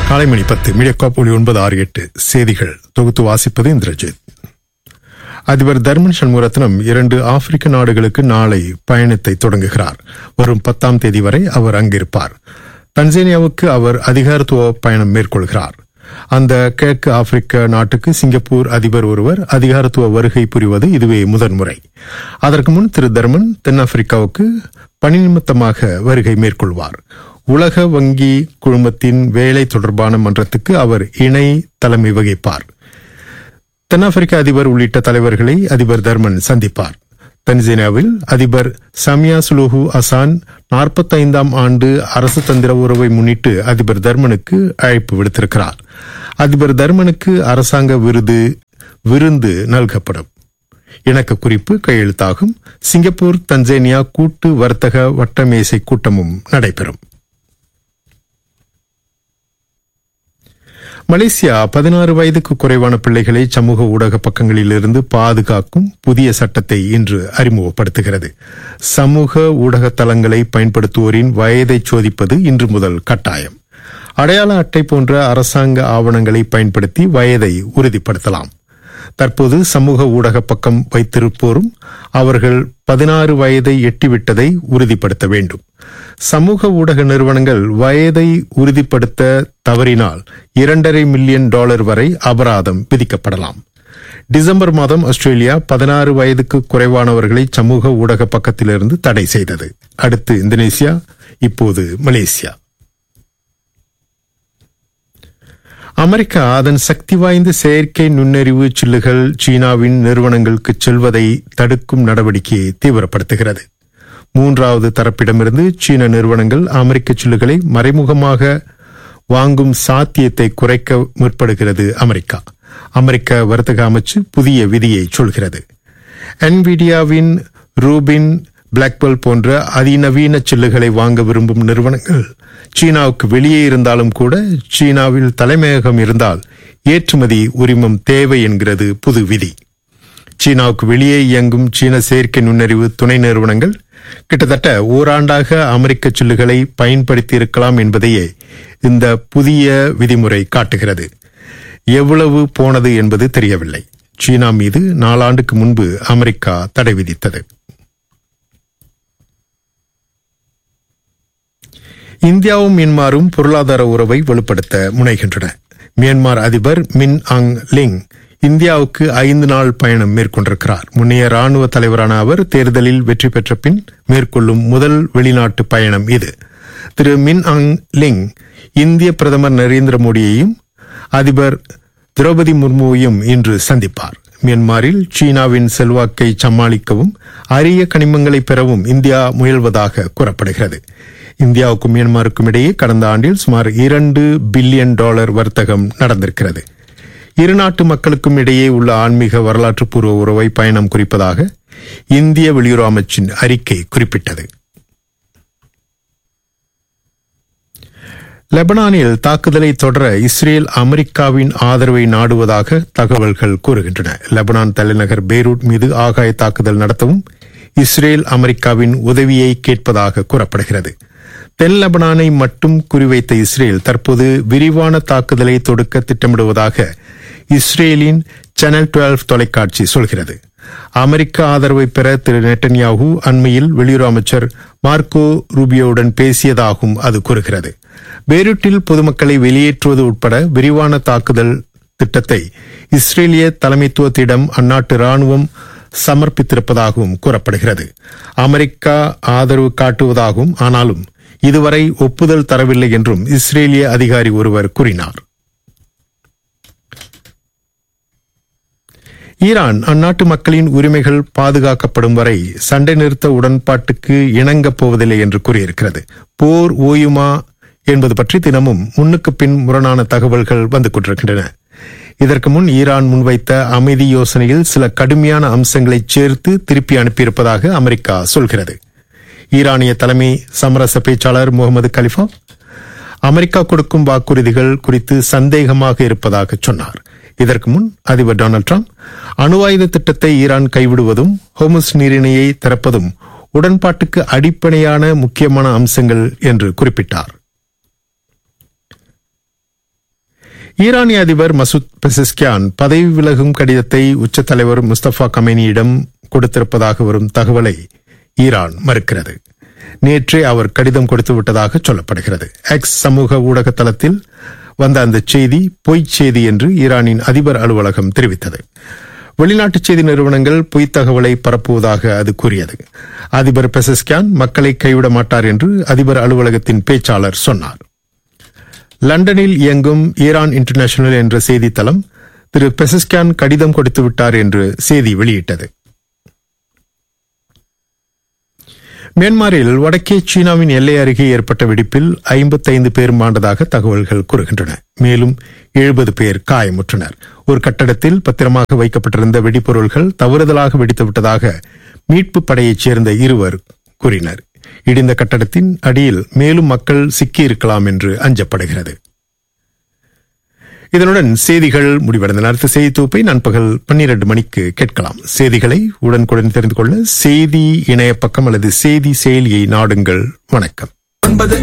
காலை மணி பத்து மீடியாகாப் ஒளி ஒன்பது ஆறு எட்டு செய்திகள் தொகுத்து வாசிப்பது இந்திரஜித் அதிபர் தர்மன் சண்முகரத்னம் இரண்டு ஆப்பிரிக்க நாடுகளுக்கு நாளை பயணத்தை தொடங்குகிறார் வரும் பத்தாம் தேதி வரை அவர் அங்கிருப்பார் தன்சேனியாவுக்கு அவர் அதிகாரத்துவ பயணம் மேற்கொள்கிறார் அந்த கிழக்கு ஆப்பிரிக்க நாட்டுக்கு சிங்கப்பூர் அதிபர் ஒருவர் அதிகாரத்துவ வருகை புரிவது இதுவே முதன்முறை அதற்கு முன் திரு தர்மன் தென்னாப்பிரிக்காவுக்கு பணி நிமித்தமாக வருகை மேற்கொள்வார் உலக வங்கி குழுமத்தின் வேலை தொடர்பான மன்றத்துக்கு அவர் இணை தலைமை வகிப்பார் தென்னாப்பிரிக்க அதிபர் உள்ளிட்ட தலைவர்களை அதிபர் தர்மன் சந்திப்பார் தன்சேனியாவில் அதிபர் சமியா சுலுஹு அசான் நாற்பத்தைந்தாம் ஆண்டு அரசு தந்திர உறவை முன்னிட்டு அதிபர் தர்மனுக்கு அழைப்பு விடுத்திருக்கிறார் அதிபர் தர்மனுக்கு அரசாங்க விருது விருந்து நல்கப்படும் இணக்க குறிப்பு கையெழுத்தாகும் சிங்கப்பூர் தன்சேனியா கூட்டு வர்த்தக வட்டமேசை கூட்டமும் நடைபெறும் மலேசியா பதினாறு வயதுக்கு குறைவான பிள்ளைகளை சமூக ஊடக பக்கங்களிலிருந்து பாதுகாக்கும் புதிய சட்டத்தை இன்று அறிமுகப்படுத்துகிறது சமூக ஊடக தளங்களை பயன்படுத்துவோரின் வயதை சோதிப்பது இன்று முதல் கட்டாயம் அடையாள அட்டை போன்ற அரசாங்க ஆவணங்களை பயன்படுத்தி வயதை உறுதிப்படுத்தலாம் தற்போது சமூக ஊடக பக்கம் வைத்திருப்போரும் அவர்கள் பதினாறு வயதை எட்டிவிட்டதை உறுதிப்படுத்த வேண்டும் சமூக ஊடக நிறுவனங்கள் வயதை உறுதிப்படுத்த தவறினால் இரண்டரை மில்லியன் டாலர் வரை அபராதம் விதிக்கப்படலாம் டிசம்பர் மாதம் ஆஸ்திரேலியா பதினாறு வயதுக்கு குறைவானவர்களை சமூக ஊடக பக்கத்திலிருந்து தடை செய்தது அடுத்து இந்தோனேசியா இப்போது மலேசியா அமெரிக்கா அதன் சக்தி வாய்ந்த செயற்கை நுண்ணறிவு சில்லுகள் சீனாவின் நிறுவனங்களுக்கு செல்வதை தடுக்கும் நடவடிக்கையை தீவிரப்படுத்துகிறது மூன்றாவது தரப்பிடமிருந்து சீன நிறுவனங்கள் அமெரிக்க சில்லுகளை மறைமுகமாக வாங்கும் சாத்தியத்தை குறைக்க முற்படுகிறது அமெரிக்கா அமெரிக்க வர்த்தக அமைச்சு புதிய விதியை சொல்கிறது என்விடியாவின் ரூபின் பிளாக்பெல் போன்ற அதிநவீன சில்லுகளை வாங்க விரும்பும் நிறுவனங்கள் சீனாவுக்கு வெளியே இருந்தாலும் கூட சீனாவில் தலைமையகம் இருந்தால் ஏற்றுமதி உரிமம் தேவை என்கிறது புது விதி சீனாவுக்கு வெளியே இயங்கும் சீன செயற்கை நுண்ணறிவு துணை நிறுவனங்கள் கிட்டத்தட்ட ஓராண்டாக அமெரிக்க சில்லுகளை பயன்படுத்தி இருக்கலாம் என்பதையே இந்த புதிய விதிமுறை காட்டுகிறது எவ்வளவு போனது என்பது தெரியவில்லை சீனா மீது நாலாண்டுக்கு முன்பு அமெரிக்கா தடை விதித்தது இந்தியாவும் மியான்மரும் பொருளாதார உறவை வலுப்படுத்த முனைகின்றன மியான்மர் அதிபர் மின் அங் லிங் இந்தியாவுக்கு ஐந்து நாள் பயணம் மேற்கொண்டிருக்கிறார் முன்னைய ராணுவ தலைவரான அவர் தேர்தலில் வெற்றி பெற்ற பின் மேற்கொள்ளும் முதல் வெளிநாட்டு பயணம் இது திரு மின் அங் லிங் இந்திய பிரதமர் நரேந்திர மோடியையும் அதிபர் திரௌபதி முர்முவையும் இன்று சந்திப்பார் மியான்மரில் சீனாவின் செல்வாக்கை சமாளிக்கவும் அரிய கனிமங்களை பெறவும் இந்தியா முயல்வதாக கூறப்படுகிறது இந்தியாவுக்கும் மியான்மருக்கும் இடையே கடந்த ஆண்டில் சுமார் இரண்டு பில்லியன் டாலர் வர்த்தகம் நடந்திருக்கிறது இரு நாட்டு மக்களுக்கும் இடையே உள்ள ஆன்மீக வரலாற்று பூர்வ உறவை பயணம் குறிப்பதாக இந்திய வெளியுறவு அமைச்சின் அறிக்கை குறிப்பிட்டது லெபனானில் தாக்குதலை தொடர இஸ்ரேல் அமெரிக்காவின் ஆதரவை நாடுவதாக தகவல்கள் கூறுகின்றன லெபனான் தலைநகர் பெய்ரூட் மீது ஆகாய தாக்குதல் நடத்தவும் இஸ்ரேல் அமெரிக்காவின் உதவியை கேட்பதாக கூறப்படுகிறது தென் லெபனானை மட்டும் குறிவைத்த இஸ்ரேல் தற்போது விரிவான தாக்குதலை தொடுக்க திட்டமிடுவதாக இஸ்ரேலின் சேனல் டுவெல்வ் தொலைக்காட்சி சொல்கிறது அமெரிக்க ஆதரவை பெற திரு நெட்டன்யாகு அண்மையில் வெளியுறவு அமைச்சர் மார்க்கோ ரூபியோவுடன் பேசியதாகவும் அது கூறுகிறது பெய்ரூட்டில் பொதுமக்களை வெளியேற்றுவது உட்பட விரிவான தாக்குதல் திட்டத்தை இஸ்ரேலிய தலைமைத்துவத்திடம் அந்நாட்டு ராணுவம் சமர்ப்பித்திருப்பதாகவும் கூறப்படுகிறது அமெரிக்கா ஆதரவு காட்டுவதாகவும் ஆனாலும் இதுவரை ஒப்புதல் தரவில்லை என்றும் இஸ்ரேலிய அதிகாரி ஒருவர் கூறினார் ஈரான் அந்நாட்டு மக்களின் உரிமைகள் பாதுகாக்கப்படும் வரை சண்டை நிறுத்த உடன்பாட்டுக்கு இணங்கப் போவதில்லை என்று கூறியிருக்கிறது போர் ஓயுமா என்பது பற்றி தினமும் முன்னுக்கு பின் முரணான தகவல்கள் வந்து கொண்டிருக்கின்றன இதற்கு முன் ஈரான் முன்வைத்த அமைதி யோசனையில் சில கடுமையான அம்சங்களை சேர்த்து திருப்பி அனுப்பியிருப்பதாக அமெரிக்கா சொல்கிறது ஈரானிய தலைமை சமரச பேச்சாளர் முகமது கலிஃபா அமெரிக்கா கொடுக்கும் வாக்குறுதிகள் குறித்து சந்தேகமாக இருப்பதாக சொன்னார் இதற்கு முன் அதிபர் டொனால்டு டிரம்ப் அணு ஆயுத திட்டத்தை ஈரான் கைவிடுவதும் ஹோமுஸ் நீரிணையை திறப்பதும் உடன்பாட்டுக்கு அடிப்படையான முக்கியமான அம்சங்கள் என்று குறிப்பிட்டார் ஈரானிய அதிபர் மசூத் பெசிஸ்கியான் பதவி விலகும் கடிதத்தை உச்ச தலைவர் முஸ்தபா கமேனியிடம் கொடுத்திருப்பதாக வரும் தகவலை ஈரான் மறுக்கிறது நேற்றே அவர் கடிதம் கொடுத்து விட்டதாக சொல்லப்படுகிறது எக்ஸ் சமூக ஊடக தளத்தில் வந்த அந்த செய்தி பொய்ச் செய்தி என்று ஈரானின் அதிபர் அலுவலகம் தெரிவித்தது வெளிநாட்டு செய்தி நிறுவனங்கள் பொய்த் தகவலை பரப்புவதாக அது கூறியது அதிபர் பெசஸ்கியான் மக்களை கைவிட மாட்டார் என்று அதிபர் அலுவலகத்தின் பேச்சாளர் சொன்னார் லண்டனில் இயங்கும் ஈரான் இன்டர்நேஷனல் என்ற செய்தித்தளம் திரு பெசஸ்கியான் கடிதம் கொடுத்து விட்டார் என்று செய்தி வெளியிட்டது மியான்மரில் வடக்கே சீனாவின் எல்லை அருகே ஏற்பட்ட வெடிப்பில் ஐம்பத்தைந்து பேர் மாண்டதாக தகவல்கள் கூறுகின்றன மேலும் எழுபது பேர் காயமுற்றனர் ஒரு கட்டடத்தில் பத்திரமாக வைக்கப்பட்டிருந்த வெடிப்பொருள்கள் தவறுதலாக வெடித்துவிட்டதாக மீட்பு படையைச் சேர்ந்த இருவர் கூறினர் இடிந்த கட்டடத்தின் அடியில் மேலும் மக்கள் சிக்கியிருக்கலாம் என்று அஞ்சப்படுகிறது இதனுடன் செய்திகள் முடிவடைந்தன அடுத்த செய்தி தொகுப்பை நண்பகல் பன்னிரண்டு மணிக்கு கேட்கலாம் செய்திகளை உடனுக்குடன் தெரிந்து கொள்ள செய்தி இணைய பக்கம் அல்லது செய்தி செயலியை நாடுங்கள் வணக்கம் ஒன்பது